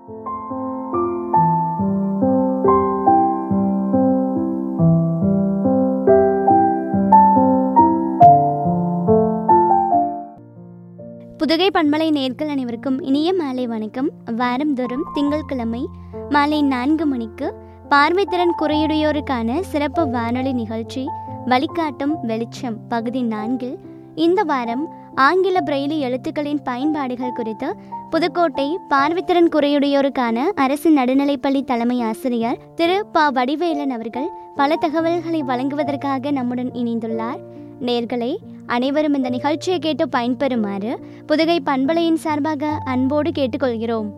புதுகை பண்பலை நேர்கள் அனைவருக்கும் இனிய மாலை வணக்கம் வாரந்தோறும் திங்கட்கிழமை மாலை நான்கு மணிக்கு பார்வைத்திறன் குறையுடையோருக்கான சிறப்பு வானொலி நிகழ்ச்சி வழிகாட்டும் வெளிச்சம் பகுதி நான்கில் இந்த வாரம் ஆங்கில பிரெய்லி எழுத்துக்களின் பயன்பாடுகள் குறித்து புதுக்கோட்டை பார்வைத்திறன் குறையுடையோருக்கான அரசு நடுநிலைப்பள்ளி தலைமை ஆசிரியர் திரு ப வடிவேலன் அவர்கள் பல தகவல்களை வழங்குவதற்காக நம்முடன் இணைந்துள்ளார் நேர்களே அனைவரும் இந்த நிகழ்ச்சியை கேட்டு பயன்பெறுமாறு புதுகை பண்பலையின் சார்பாக அன்போடு கேட்டுக்கொள்கிறோம்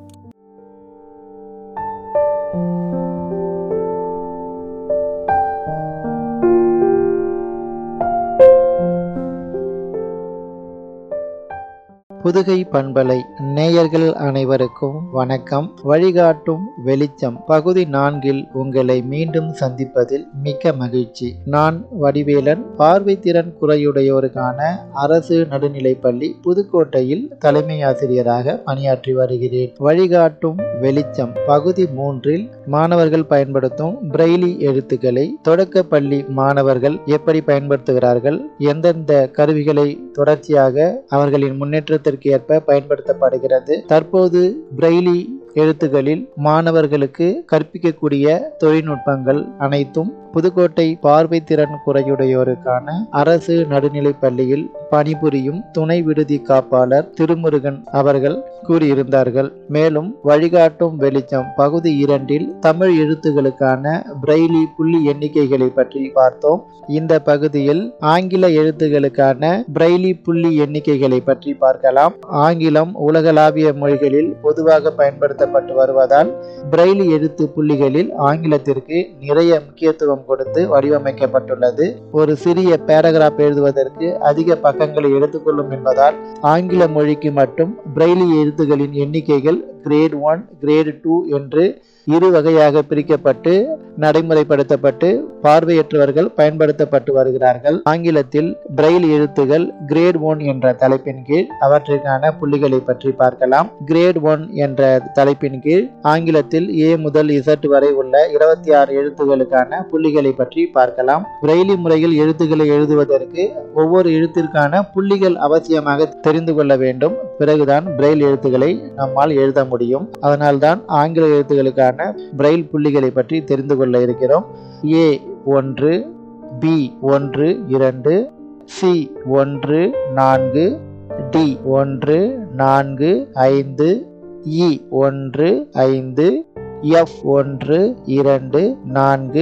புதுகை பண்பலை நேயர்கள் அனைவருக்கும் வணக்கம் வழிகாட்டும் வெளிச்சம் பகுதி நான்கில் உங்களை மீண்டும் சந்திப்பதில் மிக்க மகிழ்ச்சி நான் வடிவேலன் பார்வை திறன் குறையுடையோருக்கான அரசு நடுநிலைப்பள்ளி புதுக்கோட்டையில் தலைமை ஆசிரியராக பணியாற்றி வருகிறேன் வழிகாட்டும் வெளிச்சம் பகுதி மூன்றில் மாணவர்கள் பயன்படுத்தும் பிரெய்லி எழுத்துக்களை தொடக்க பள்ளி மாணவர்கள் எப்படி பயன்படுத்துகிறார்கள் எந்தெந்த கருவிகளை தொடர்ச்சியாக அவர்களின் முன்னேற்றத்திற்கு ஏற்ப பயன்படுத்தப்படுகிறது தற்போது பிரெய்லி எழுத்துகளில் மாணவர்களுக்கு கற்பிக்கக்கூடிய தொழில்நுட்பங்கள் அனைத்தும் புதுக்கோட்டை பார்வை திறன் குறையுடையோருக்கான அரசு நடுநிலைப் பள்ளியில் பணிபுரியும் துணை விடுதி காப்பாளர் திருமுருகன் அவர்கள் கூறியிருந்தார்கள் மேலும் வழிகாட்டும் வெளிச்சம் பகுதி இரண்டில் தமிழ் எழுத்துகளுக்கான பிரெய்லி புள்ளி எண்ணிக்கைகளை பற்றி பார்த்தோம் இந்த பகுதியில் ஆங்கில எழுத்துகளுக்கான பிரெய்லி புள்ளி எண்ணிக்கைகளை பற்றி பார்க்கலாம் ஆங்கிலம் உலகளாவிய மொழிகளில் பொதுவாக பயன்படுத்தப்பட்டு வருவதால் பிரெய்லி எழுத்து புள்ளிகளில் ஆங்கிலத்திற்கு நிறைய முக்கியத்துவம் கொடுத்து வடிவமைக்கப்பட்டுள்ளது ஒரு சிறிய பேராகிராஃப் எழுதுவதற்கு அதிக பக்கங்களை எடுத்துக்கொள்ளும் என்பதால் ஆங்கில மொழிக்கு மட்டும் பிரெய்லி எழுத்துகளின் எண்ணிக்கைகள் கிரேட் ஒன் கிரேட் டூ என்று இரு வகையாக பிரிக்கப்பட்டு நடைமுறைப்படுத்தப்பட்டு பார்வையற்றவர்கள் பயன்படுத்தப்பட்டு வருகிறார்கள் ஆங்கிலத்தில் பிரெயில் எழுத்துகள் கிரேட் ஒன் என்ற தலைப்பின் கீழ் அவற்றிற்கான புள்ளிகளை பற்றி பார்க்கலாம் கிரேட் ஒன் என்ற தலைப்பின் கீழ் ஆங்கிலத்தில் ஏ முதல் இசட் வரை உள்ள இருபத்தி ஆறு எழுத்துகளுக்கான புள்ளிகளை பற்றி பார்க்கலாம் பிரெய்லி முறையில் எழுத்துக்களை எழுதுவதற்கு ஒவ்வொரு எழுத்திற்கான புள்ளிகள் அவசியமாக தெரிந்து கொள்ள வேண்டும் பிறகுதான் பிரெயில் எழுத்துக்களை நம்மால் எழுத முடியும் அதனால்தான் ஆங்கில எழுத்துக்களுக்கான பிரெயில் புள்ளிகளை பற்றி தெரிந்து கொள்ள இருக்கிறோம் ஏ ஒன்று பி ஒன்று இரண்டு சி ஒன்று நான்கு டி ஒன்று நான்கு ஐந்து இ ஒன்று ஐந்து எஃப் ஒன்று இரண்டு நான்கு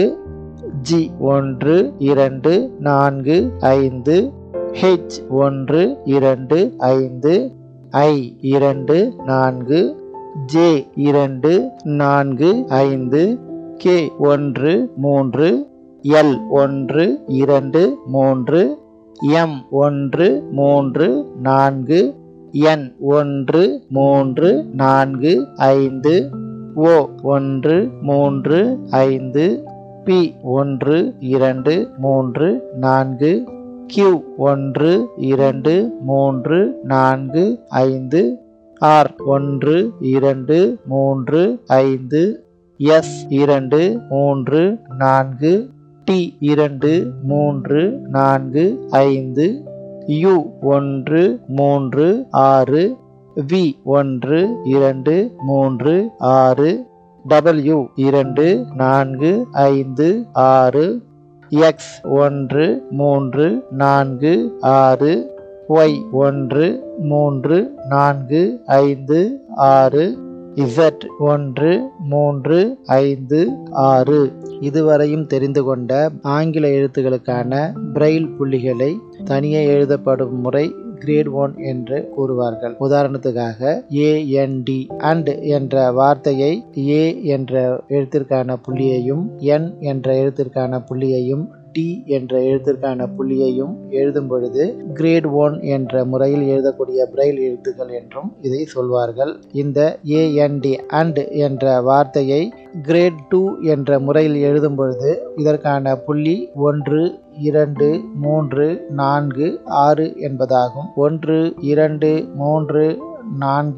ஜி ஒன்று இரண்டு நான்கு ஐந்து ஹெச் ஒன்று இரண்டு ஐந்து ஐ இரண்டு நான்கு ஜே இரண்டு நான்கு ஐந்து கே ஒன்று மூன்று எல் ஒன்று இரண்டு மூன்று எம் ஒன்று மூன்று நான்கு என் ஒன்று மூன்று நான்கு ஐந்து ஓ ஒன்று மூன்று ஐந்து பி ஒன்று இரண்டு மூன்று நான்கு கியூ ஒன்று இரண்டு மூன்று நான்கு ஐந்து ஆர் ஒன்று இரண்டு மூன்று ஐந்து எஸ் இரண்டு மூன்று நான்கு டி இரண்டு மூன்று நான்கு ஐந்து யு ஒன்று மூன்று ஆறு வி ஒன்று இரண்டு மூன்று ஆறு டபிள்யூ இரண்டு நான்கு ஐந்து ஆறு எக்ஸ் ஒன்று மூன்று நான்கு ஆறு ஒய் ஒன்று மூன்று நான்கு ஐந்து ஆறு இசட் ஒன்று மூன்று ஐந்து ஆறு இதுவரையும் தெரிந்து கொண்ட ஆங்கில எழுத்துக்களுக்கான பிரெயில் புள்ளிகளை தனியே எழுதப்படும் முறை கிரேட் ஒன் என்று கூறுவார்கள் உதாரணத்துக்காக ஏஎன்டி அண்ட் என்ற வார்த்தையை ஏ என்ற எழுத்திற்கான புள்ளியையும் என் என்ற எழுத்திற்கான புள்ளியையும் டி என்ற எழுத்திற்கான புள்ளியையும் எழுதும் பொழுது கிரேட் ஒன் என்ற முறையில் எழுதக்கூடிய பிரெயில் எழுத்துக்கள் என்றும் இதை சொல்வார்கள் இந்த ஏஎன்டி அண்ட் என்ற வார்த்தையை கிரேட் டூ என்ற முறையில் எழுதும் பொழுது இதற்கான புள்ளி ஒன்று இரண்டு மூன்று நான்கு ஆறு என்பதாகும் ஒன்று இரண்டு மூன்று நான்கு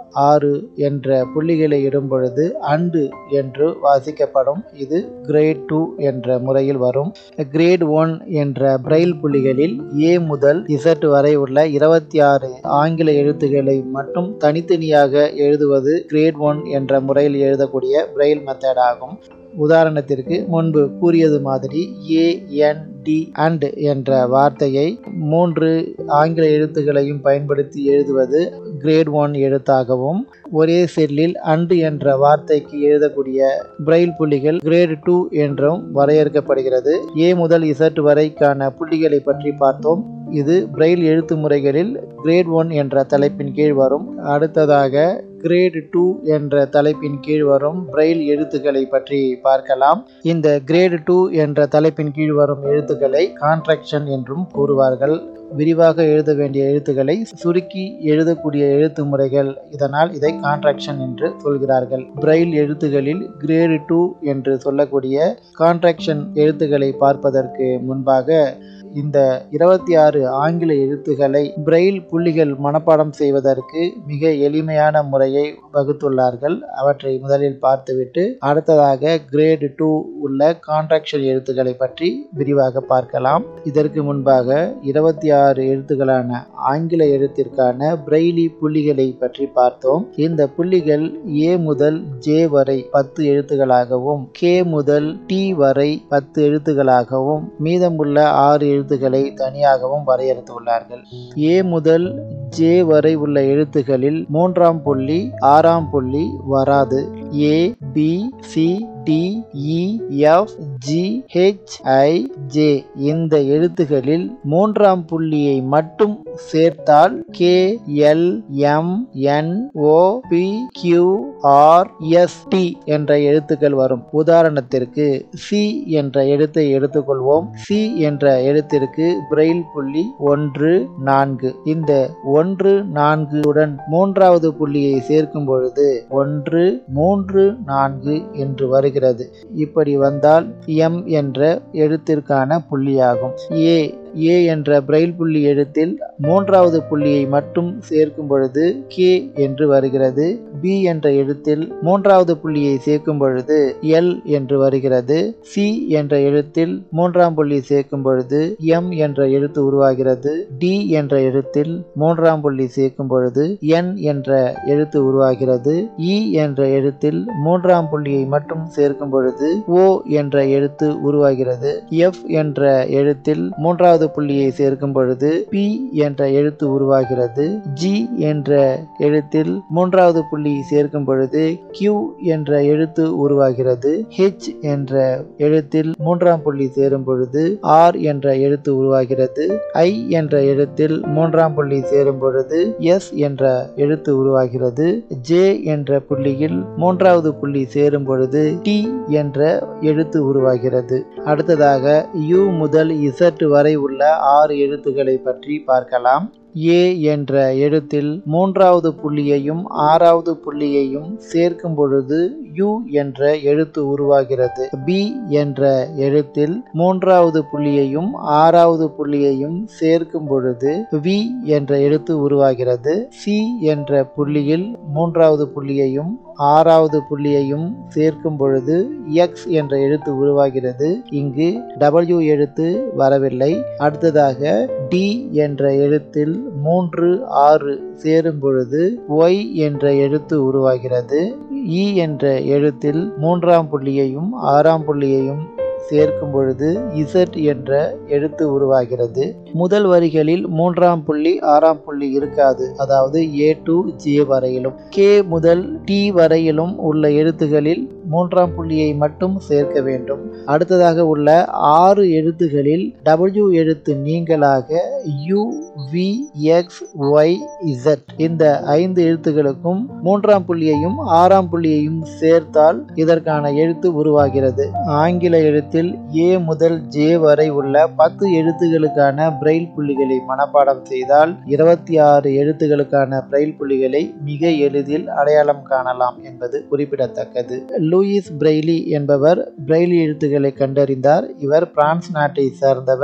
ஆறு என்ற புள்ளிகளை இடும் பொழுது அண்டு என்று வாசிக்கப்படும் இது கிரேட் டூ என்ற முறையில் வரும் கிரேட் ஒன் என்ற பிரெயில் புள்ளிகளில் ஏ முதல் இசட் வரை உள்ள இருபத்தி ஆறு ஆங்கில எழுத்துக்களை மட்டும் தனித்தனியாக எழுதுவது கிரேட் ஒன் என்ற முறையில் எழுதக்கூடிய பிரெயில் மெத்தட் ஆகும் உதாரணத்திற்கு முன்பு கூறியது மாதிரி ஏ என் டி அண்ட் என்ற வார்த்தையை மூன்று ஆங்கில எழுத்துக்களையும் பயன்படுத்தி எழுதுவது கிரேட் ஒன் எழுத்தாகவும் ஒரே செல்லில் அண்டு என்ற வார்த்தைக்கு எழுதக்கூடிய பிரெயில் புள்ளிகள் கிரேட் டூ என்றும் வரையறுக்கப்படுகிறது ஏ முதல் இசட் வரைக்கான புள்ளிகளை பற்றி பார்த்தோம் இது பிரெயில் எழுத்து முறைகளில் கிரேட் ஒன் என்ற தலைப்பின் கீழ் வரும் அடுத்ததாக கிரேட் டூ என்ற தலைப்பின் கீழ் வரும் பிரெயில் எழுத்துக்களை பற்றி பார்க்கலாம் இந்த கிரேட் டூ என்ற தலைப்பின் கீழ் வரும் எழுத்துக்களை கான்ட்ராக்ஷன் என்றும் கூறுவார்கள் விரிவாக எழுத வேண்டிய எழுத்துக்களை சுருக்கி எழுதக்கூடிய எழுத்து முறைகள் இதனால் இதை கான்ட்ராக்ஷன் என்று சொல்கிறார்கள் பிரெயில் எழுத்துகளில் கிரேடு டூ என்று சொல்லக்கூடிய கான்ட்ராக்ஷன் எழுத்துக்களை பார்ப்பதற்கு முன்பாக இந்த இருபத்தி ஆறு ஆங்கில எழுத்துக்களை பிரெயில் புள்ளிகள் மனப்பாடம் செய்வதற்கு மிக எளிமையான முறையை வகுத்துள்ளார்கள் அவற்றை முதலில் பார்த்துவிட்டு அடுத்ததாக கிரேடு டூ உள்ள கான்ட்ராக்ஷன் எழுத்துக்களை பற்றி விரிவாக பார்க்கலாம் இதற்கு முன்பாக இருபத்தி ஆறு எழுத்துக்களான ஆங்கில எழுத்திற்கான பிரெய்லி புள்ளிகளை பற்றி பார்த்தோம் இந்த புள்ளிகள் ஏ முதல் ஜே வரை பத்து எழுத்துக்களாகவும் கே முதல் டி வரை பத்து எழுத்துக்களாகவும் மீதமுள்ள ஆறு எழுத்துக்களை தனியாகவும் வரையறுத்துள்ளார்கள் ஏ முதல் ஜே வரை உள்ள எழுத்துக்களில் மூன்றாம் புள்ளி ஆறாம் புள்ளி வராது A B C D E F G H I J இந்த எழுத்துகளில் மூன்றாம் புள்ளியை மட்டும் சேர்த்தால் K L M N O P Q R S T என்ற எழுத்துக்கள் வரும் உதாரணத்திற்கு சி என்ற எழுத்தை எடுத்துக்கொள்வோம் சி என்ற எழுத்திற்கு பிரெயில் புள்ளி ஒன்று நான்கு இந்த ஒன்று நான்கு உடன் மூன்றாவது புள்ளியை சேர்க்கும் பொழுது ஒன்று மூன்று நான்கு என்று வருகிறது இப்படி வந்தால் எம் என்ற எழுத்திற்கான புள்ளியாகும் ஏ ஏ என்ற பிரெயில் புள்ளி எழுத்தில் மூன்றாவது புள்ளியை மட்டும் சேர்க்கும் பொழுது கே என்று வருகிறது பி என்ற எழுத்தில் மூன்றாவது புள்ளியை சேர்க்கும் பொழுது எல் என்று வருகிறது சி என்ற எழுத்தில் மூன்றாம் புள்ளி சேர்க்கும் பொழுது எம் என்ற எழுத்து உருவாகிறது டி என்ற எழுத்தில் மூன்றாம் புள்ளி சேர்க்கும் பொழுது என் என்ற எழுத்து உருவாகிறது இ என்ற எழுத்தில் மூன்றாம் புள்ளியை மட்டும் சேர்க்கும் பொழுது ஓ என்ற எழுத்து உருவாகிறது எஃப் என்ற எழுத்தில் மூன்றாவது புள்ளியை சேர்க்கும் பொழுது பி என்ற எழுத்து உருவாகிறது ஜி என்ற எழுத்தில் மூன்றாவது புள்ளி சேர்க்கும் பொழுது கியூ என்ற எழுத்து உருவாகிறது ஹெச் என்ற எழுத்தில் மூன்றாம் புள்ளி சேரும் பொழுது ஆர் என்ற எழுத்து உருவாகிறது ஐ என்ற எழுத்தில் மூன்றாம் புள்ளி சேரும் பொழுது எஸ் என்ற எழுத்து உருவாகிறது ஜே என்ற புள்ளியில் மூன்றாவது புள்ளி சேரும் பொழுது டி என்ற எழுத்து உருவாகிறது அடுத்ததாக யூ முதல் இசட் வரை உள்ள ஆறு எழுத்துக்களை பற்றி பார்க்கலாம் ஏ என்ற எழுத்தில் மூன்றாவது புள்ளியையும் ஆறாவது புள்ளியையும் சேர்க்கும் பொழுது யு என்ற எழுத்து உருவாகிறது பி என்ற எழுத்தில் மூன்றாவது புள்ளியையும் ஆறாவது புள்ளியையும் சேர்க்கும் பொழுது வி என்ற எழுத்து உருவாகிறது சி என்ற புள்ளியில் மூன்றாவது புள்ளியையும் ஆறாவது புள்ளியையும் சேர்க்கும் பொழுது எக்ஸ் என்ற எழுத்து உருவாகிறது இங்கு டபிள்யூ எழுத்து வரவில்லை அடுத்ததாக டி என்ற எழுத்தில் மூன்று ஆறு சேரும் பொழுது ஒய் என்ற எழுத்து உருவாகிறது இ என்ற எழுத்தில் மூன்றாம் புள்ளியையும் ஆறாம் புள்ளியையும் சேர்க்கும் பொழுது இசட் என்ற எழுத்து உருவாகிறது முதல் வரிகளில் மூன்றாம் புள்ளி ஆறாம் புள்ளி இருக்காது அதாவது ஏ டு ஜே வரையிலும் கே முதல் டி வரையிலும் உள்ள எழுத்துகளில் மூன்றாம் புள்ளியை மட்டும் சேர்க்க வேண்டும் அடுத்ததாக உள்ள ஆறு எழுத்துகளில் டபிள்யூ எழுத்து நீங்களாக U V X Y Z இந்த ஐந்து எழுத்துகளுக்கும் மூன்றாம் புள்ளியையும் ஆறாம் புள்ளியையும் சேர்த்தால் இதற்கான எழுத்து உருவாகிறது ஆங்கில எழுத்தில் ஏ முதல் ஜே வரை உள்ள பத்து எழுத்துகளுக்கான பிரெயில் புள்ளிகளை மனப்பாடம் செய்தால் இருபத்தி ஆறு எழுத்துகளுக்கான பிரெயில் புள்ளிகளை மிக எளிதில் அடையாளம் காணலாம் என்பது குறிப்பிடத்தக்கது லூயிஸ் பிரெய்லி என்பவர் பிரெய்லி எழுத்துக்களை கண்டறிந்தார் இவர் பிரான்ஸ் நாட்டை சேர்ந்தவர்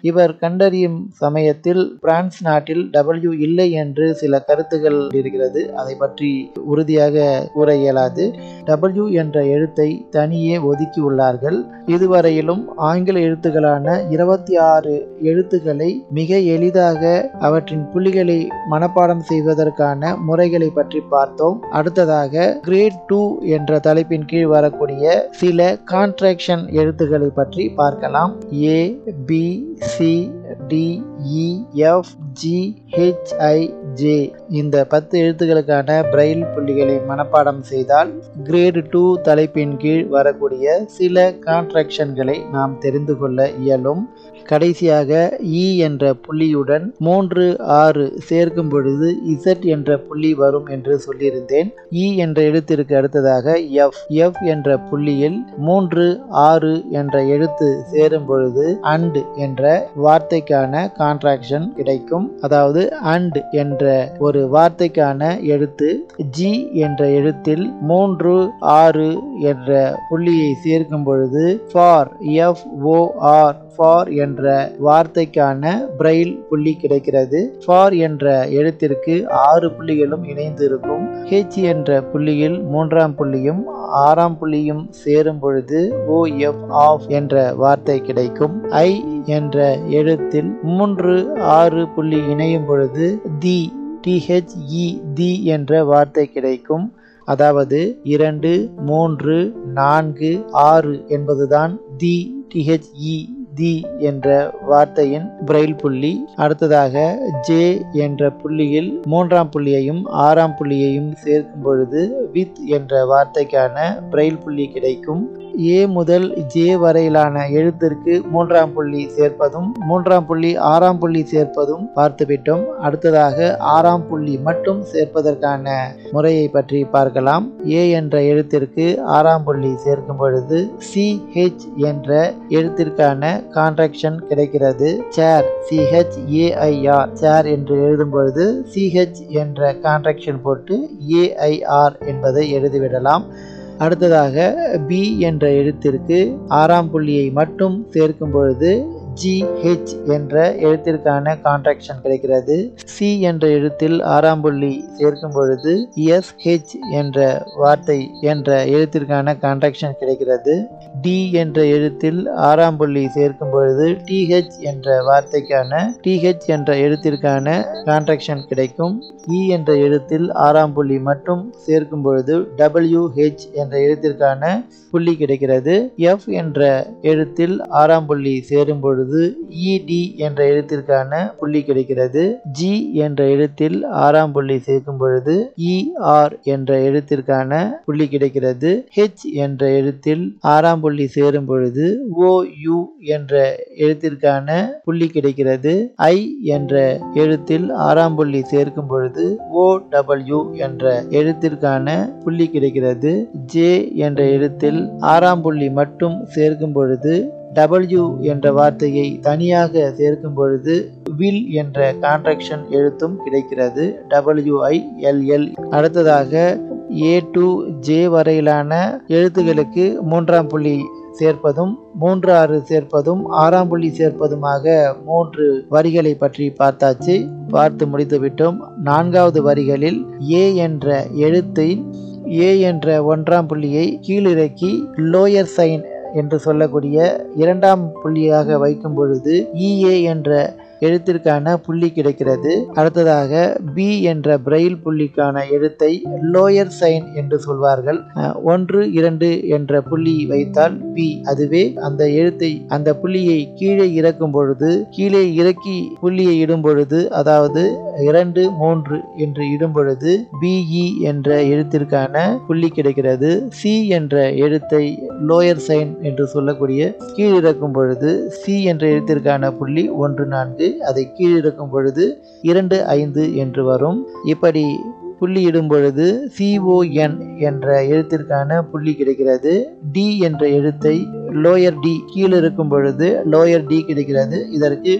இவர் கண்டறியும் சமயத்தில் பிரான்ஸ் நாட்டில் டபிள்யூ இல்லை என்று சில கருத்துகள் இருக்கிறது அதை பற்றி உறுதியாக கூற இயலாது டபிள்யூ என்ற எழுத்தை தனியே ஒதுக்கி உள்ளார்கள் இதுவரையிலும் ஆங்கில எழுத்துக்களான இருபத்தி ஆறு எழுத்துக்களை மிக எளிதாக அவற்றின் புள்ளிகளை மனப்பாடம் செய்வதற்கான முறைகளை பற்றி பார்த்தோம் அடுத்ததாக கிரேட் டூ என்ற தலைப்பின் கீழ் வரக்கூடிய சில கான்ட்ராக்ஷன் எழுத்துக்களை பற்றி பார்க்கலாம் A B C D E F G H I J இந்த பத்து எழுத்துக்களுக்கான பிரெயில் புள்ளிகளை மனப்பாடம் செய்தால் கிரேடு டூ தலைப்பின் கீழ் வரக்கூடிய சில கான்ட்ராக்ஷன்களை நாம் தெரிந்து கொள்ள இயலும் கடைசியாக இ என்ற புள்ளியுடன் மூன்று ஆறு சேர்க்கும் பொழுது இசட் என்ற புள்ளி வரும் என்று சொல்லியிருந்தேன் இ என்ற எழுத்திற்கு அடுத்ததாக எஃப் எஃப் என்ற புள்ளியில் மூன்று ஆறு என்ற எழுத்து சேரும் பொழுது அண்ட் என்ற வார்த்தைக்கான கான்ட்ராக்ஷன் கிடைக்கும் அதாவது அண்ட் என்ற ஒரு வார்த்தைக்கான எழுத்து ஜி என்ற எழுத்தில் மூன்று ஆறு என்ற புள்ளியை சேர்க்கும் பொழுது for F O R for என்ற வார்த்தைக்கான பிரெயில் புள்ளி கிடைக்கிறது ஃபார் என்ற எழுத்திற்கு ஆறு புள்ளிகளும் இணைந்து இருக்கும் ஹெச் என்ற புள்ளியில் மூன்றாம் புள்ளியும் ஆறாம் புள்ளியும் சேரும் பொழுது ஓ எஃப் ஆஃப் என்ற வார்த்தை கிடைக்கும் ஐ என்ற எழுத்தில் மூன்று ஆறு புள்ளி இணையும் பொழுது தி டிஹெச்இ தி என்ற வார்த்தை கிடைக்கும் அதாவது இரண்டு மூன்று நான்கு ஆறு என்பதுதான் தி டிஹெச்இ தி என்ற வார்த்தையின் பிரெயில் புள்ளி அடுத்ததாக ஜே என்ற புள்ளியில் மூன்றாம் புள்ளியையும் ஆறாம் புள்ளியையும் சேர்க்கும் பொழுது வித் என்ற வார்த்தைக்கான பிரெயில் புள்ளி கிடைக்கும் ஏ முதல் ஜே வரையிலான எழுத்திற்கு மூன்றாம் புள்ளி சேர்ப்பதும் மூன்றாம் புள்ளி ஆறாம் புள்ளி சேர்ப்பதும் பார்த்துவிட்டோம் அடுத்ததாக ஆறாம் புள்ளி மட்டும் சேர்ப்பதற்கான முறையை பற்றி பார்க்கலாம் ஏ என்ற எழுத்திற்கு ஆறாம் புள்ளி சேர்க்கும் பொழுது சி ஹெச் என்ற எழுத்திற்கான கான்ட்ராக்ஷன் கிடைக்கிறது சேர் சிஹெச் ஏஐஆர் சேர் என்று எழுதும் பொழுது சிஹெச் என்ற கான்ட்ராக்ஷன் போட்டு ஏஐஆர் என்பதை எழுதிவிடலாம் அடுத்ததாக பி என்ற எழுத்திற்கு ஆறாம் புள்ளியை மட்டும் சேர்க்கும் பொழுது ஜிஹெச் என்ற எழுத்திற்கான கான்ட்ராக்ஷன் கிடைக்கிறது சி என்ற எழுத்தில் ஆறாம் புள்ளி சேர்க்கும் பொழுது எஸ்ஹெச் என்ற வார்த்தை என்ற எழுத்திற்கான கான்ட்ராக்ஷன் கிடைக்கிறது டி என்ற எழுத்தில் ஆறாம் புள்ளி சேர்க்கும் பொழுது டிஹெச் என்ற வார்த்தைக்கான டிஹெச் என்ற எழுத்திற்கான கான்ட்ராக்ஷன் கிடைக்கும் இ என்ற எழுத்தில் ஆறாம் புள்ளி மட்டும் சேர்க்கும் பொழுது டபிள்யூ ஹெச் என்ற எழுத்திற்கான புள்ளி கிடைக்கிறது எஃப் என்ற எழுத்தில் ஆறாம் புள்ளி சேரும் பொழுது இடி என்ற எழுத்திற்கான புள்ளி கிடைக்கிறது ஜி என்ற எழுத்தில் ஆறாம் புள்ளி சேர்க்கும் பொழுது இஆர் என்ற எழுத்திற்கான புள்ளி கிடைக்கிறது ஹெச் என்ற எழுத்தில் ஆறாம் புள்ளி சேரும் பொழுது ஓ யு என்ற எழுத்திற்கான புள்ளி கிடைக்கிறது ஐ என்ற எழுத்தில் ஆறாம் புள்ளி சேர்க்கும் பொழுது ஓ டபிள்யூ என்ற எழுத்திற்கான புள்ளி கிடைக்கிறது ஜே என்ற எழுத்தில் ஆறாம் புள்ளி மட்டும் சேர்க்கும் பொழுது டபிள்யூ என்ற வார்த்தையை தனியாக சேர்க்கும் பொழுது வில் என்ற கான்ட்ராக்ஷன் எழுத்தும் கிடைக்கிறது டபிள்யூஐ எல்எல் அடுத்ததாக ஏ டு ஜே வரையிலான எழுத்துகளுக்கு மூன்றாம் புள்ளி சேர்ப்பதும் மூன்று ஆறு சேர்ப்பதும் ஆறாம் புள்ளி சேர்ப்பதுமாக மூன்று வரிகளை பற்றி பார்த்தாச்சு பார்த்து முடித்து விட்டோம் நான்காவது வரிகளில் ஏ என்ற எழுத்தை ஏ என்ற ஒன்றாம் புள்ளியை கீழிறக்கி லோயர் சைன் என்று சொல்லக்கூடிய இரண்டாம் புள்ளியாக வைக்கும் பொழுது இஏ என்ற எழுத்திற்கான புள்ளி கிடைக்கிறது அடுத்ததாக பி என்ற பிரெயில் புள்ளிக்கான எழுத்தை லோயர் சைன் என்று சொல்வார்கள் அஹ், ஒன்று இரண்டு என்ற புள்ளி வைத்தால் பி அதுவே அந்த எழுத்தை அந்த புள்ளியை கீழே இறக்கும் பொழுது கீழே இறக்கி புள்ளியை இடும் பொழுது அதாவது இரண்டு மூன்று என்று இடும் பொழுது பிஇ என்ற எழுத்திற்கான புள்ளி கிடைக்கிறது சி என்ற எழுத்தை லோயர் சைன் என்று சொல்லக்கூடிய கீழிறக்கும் பொழுது சி என்ற எழுத்திற்கான புள்ளி ஒன்று நான்கு அதை கீழிறக்கும் பொழுது இரண்டு ஐந்து என்று வரும் இப்படி புள்ளியிடும் பொழுது சிஓஎன் என்ற எழுத்திற்கான புள்ளி கிடைக்கிறது டி என்ற எழுத்தை லோயர் டி கீழே இருக்கும் பொழுது லோயர் டி கிடைக்கிறது இதற்கு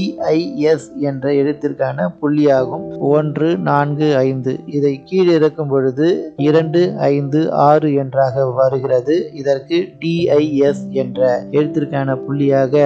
டிஐஎஸ் என்ற எழுத்திற்கான புள்ளியாகும் ஒன்று நான்கு ஐந்து இதை கீழே இறக்கும் பொழுது இரண்டு ஐந்து ஆறு என்றாக வருகிறது இதற்கு டிஐஎஸ் என்ற எழுத்திற்கான புள்ளியாக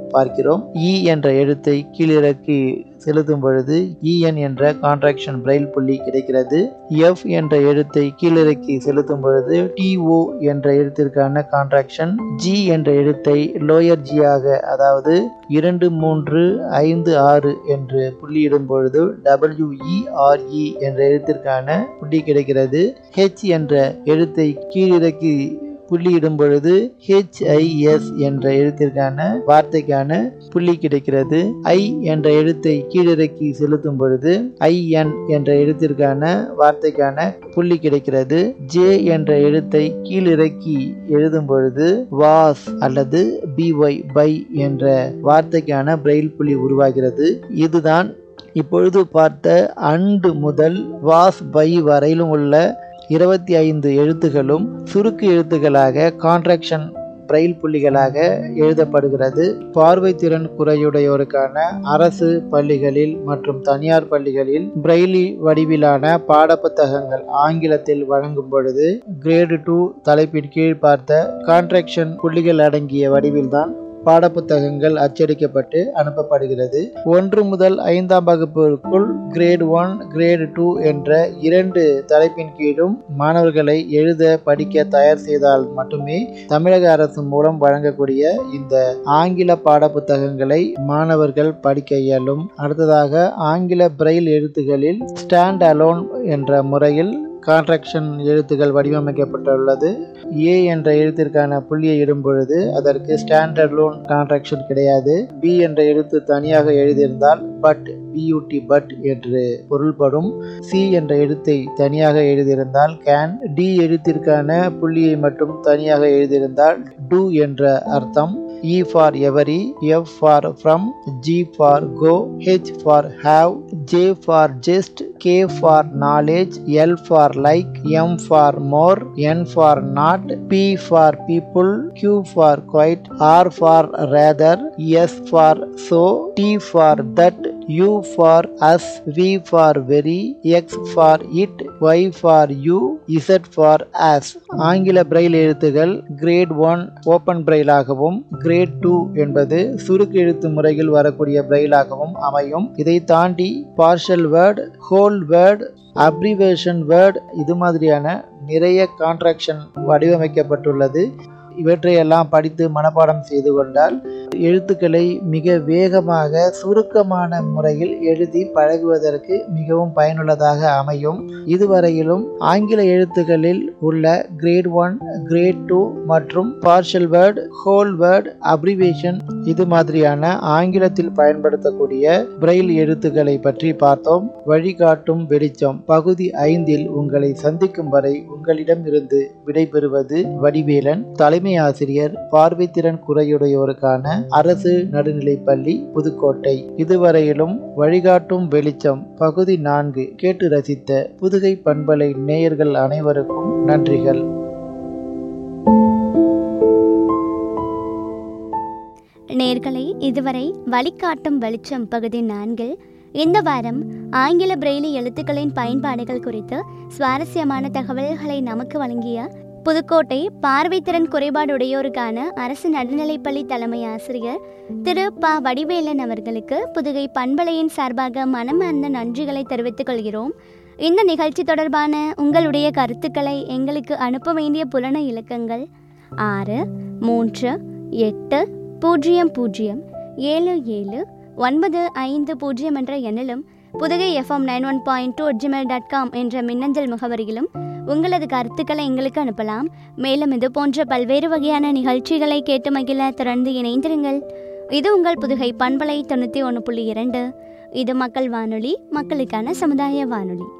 பார்க்கிறோம் இ என்ற எழுத்தை கீழிறக்கி செலுத்தும் பொழுது இஎன் என்ற கான்ட்ராக்ஷன் பிரைல் புள்ளி கிடைக்கிறது எஃப் என்ற எழுத்தை கீழிறக்கி செலுத்தும் பொழுது டிஓ என்ற எழுத்திற்கான கான்ட்ராக்ஷன் ஜி என்ற எழுத்தை லோயர் ஜியாக அதாவது இரண்டு மூன்று ஐந்து ஆறு என்று புள்ளியிடும் பொழுது டபிள்யூஇஆர்இ என்ற எழுத்திற்கான புள்ளி கிடைக்கிறது ஹெச் என்ற எழுத்தை கீழிறக்கி புள்ளியிடும் பொழுது ஹெச்ஐஎஸ் என்ற எழுத்திற்கான வார்த்தைக்கான புள்ளி கிடைக்கிறது ஐ என்ற எழுத்தை கீழிறக்கி செலுத்தும் பொழுது ஐஎன் என்ற எழுத்திற்கான வார்த்தைக்கான புள்ளி கிடைக்கிறது ஜே என்ற எழுத்தை கீழிறக்கி எழுதும் பொழுது வாஸ் அல்லது பிஒய் பை என்ற வார்த்தைக்கான பிரெயில் புள்ளி உருவாகிறது இதுதான் இப்பொழுது பார்த்த அண்டு முதல் வாஸ் பை வரையிலும் உள்ள இருபத்தி ஐந்து எழுத்துகளும் சுருக்கு எழுத்துக்களாக கான்ட்ராக்ஷன் பிரெயில் புள்ளிகளாக எழுதப்படுகிறது பார்வை திறன் குறையுடையோருக்கான அரசு பள்ளிகளில் மற்றும் தனியார் பள்ளிகளில் பிரெய்லி வடிவிலான பாடப்புத்தகங்கள் ஆங்கிலத்தில் வழங்கும் பொழுது கிரேடு டூ தலைப்பின் கீழ் பார்த்த கான்ட்ராக்ஷன் புள்ளிகள் அடங்கிய வடிவில்தான் பாடப்புத்தகங்கள் அச்சடிக்கப்பட்டு அனுப்பப்படுகிறது ஒன்று முதல் ஐந்தாம் வகுப்பிற்குள் கிரேட் ஒன் கிரேட் டூ என்ற இரண்டு தலைப்பின் கீழும் மாணவர்களை எழுத படிக்க தயார் செய்தால் மட்டுமே தமிழக அரசு மூலம் வழங்கக்கூடிய இந்த ஆங்கில பாடப்புத்தகங்களை மாணவர்கள் படிக்க இயலும் அடுத்ததாக ஆங்கில பிரெயில் எழுத்துகளில் ஸ்டாண்ட் அலோன் என்ற முறையில் கான்ட்ராக்ஷன் எழுத்துக்கள் வடிவமைக்கப்பட்டுள்ளது ஏ என்ற எழுத்திற்கான புள்ளியை இடும் பொழுது அதற்கு ஸ்டாண்டர்ட் லோன் கான்ட்ராக்ஷன் கிடையாது பி என்ற எழுத்து தனியாக எழுதியிருந்தால் பட் பியூடி பட் என்று பொருள்படும் சி என்ற எழுத்தை தனியாக எழுதியிருந்தால் கேன் டி எழுத்திற்கான புள்ளியை மட்டும் தனியாக எழுதியிருந்தால் டு என்ற அர்த்தம் E for every, F for from, G for go, H for have, J for just, K for knowledge, L for like, M for more, N for not, P for people, Q for quite, R for rather, S for so, T for that, U for us, V for very, X for it, Y for you, Z for us. ஆங்கில braille எழுத்துகள் grade one open பிரெயிலாகவும் grade two என்பது சுருக்கு எழுத்து முறையில் வரக்கூடிய பிரெயிலாகவும் அமையும் இதை தாண்டி partial word whole word abbreviation word இது மாதிரியான நிறைய கான்ட்ராக்ஷன் வடிவமைக்கப்பட்டுள்ளது இவற்றையெல்லாம் படித்து மனப்பாடம் செய்து கொண்டால் எழுத்துக்களை மிக வேகமாக சுருக்கமான முறையில் எழுதி பழகுவதற்கு மிகவும் பயனுள்ளதாக அமையும் இதுவரையிலும் ஆங்கில எழுத்துக்களில் உள்ள கிரேட் ஒன் கிரேட் டூ மற்றும் partial word whole word abbreviation இது மாதிரியான ஆங்கிலத்தில் பயன்படுத்தக்கூடிய பிரெயில் எழுத்துக்களை பற்றி பார்த்தோம் வழிகாட்டும் வெளிச்சம் பகுதி ஐந்தில் உங்களை சந்திக்கும் வரை உங்களிடமிருந்து விடைபெறுவது வடிவேலன் தலைமை ஆசிரியர் பார்வைத்திறன் குறையுடையோருக்கான அரசு நடுநிலைப்பள்ளி புதுக்கோட்டை இதுவரையிலும் வழிகாட்டும் வெளிச்சம் பகுதி நான்கு கேட்டு ரசித்த புதுகை பண்பலை நேயர்கள் அனைவருக்கும் நன்றிகள் நேர்களை இதுவரை வழிகாட்டும் வெளிச்சம் பகுதி நான்கில் இந்த வாரம் ஆங்கில பிரெய்லி எழுத்துக்களின் பயன்பாடுகள் குறித்து சுவாரஸ்யமான தகவல்களை நமக்கு வழங்கிய புதுக்கோட்டை பார்வைத்திறன் குறைபாடுடையோருக்கான அரசு நடுநிலைப்பள்ளி தலைமை ஆசிரியர் திரு ப வடிவேலன் அவர்களுக்கு புதுகை பண்பலையின் சார்பாக மனமார்ந்த நன்றிகளை தெரிவித்துக் கொள்கிறோம் இந்த நிகழ்ச்சி தொடர்பான உங்களுடைய கருத்துக்களை எங்களுக்கு அனுப்ப வேண்டிய புலன இலக்கங்கள் ஆறு மூன்று எட்டு பூஜ்ஜியம் பூஜ்ஜியம் ஏழு ஏழு ஒன்பது ஐந்து பூஜ்ஜியம் என்ற எண்ணிலும் Pudugai FM nine one point two Gmail dot com என்ற மின்னஞ்சல் முகவரியிலும் உங்களது கருத்துக்களை எங்களுக்கு அனுப்பலாம் மேலும் இது போன்ற பல்வேறு வகையான நிகழ்ச்சிகளை கேட்டு மகிழ தொடர்ந்து இணைந்திருங்கள் இது உங்கள் புதுகை பண்பலை தொண்ணூற்றி ஒன்று புள்ளி இரண்டு இது மக்கள் வானொலி மக்களுக்கான சமுதாய வானொலி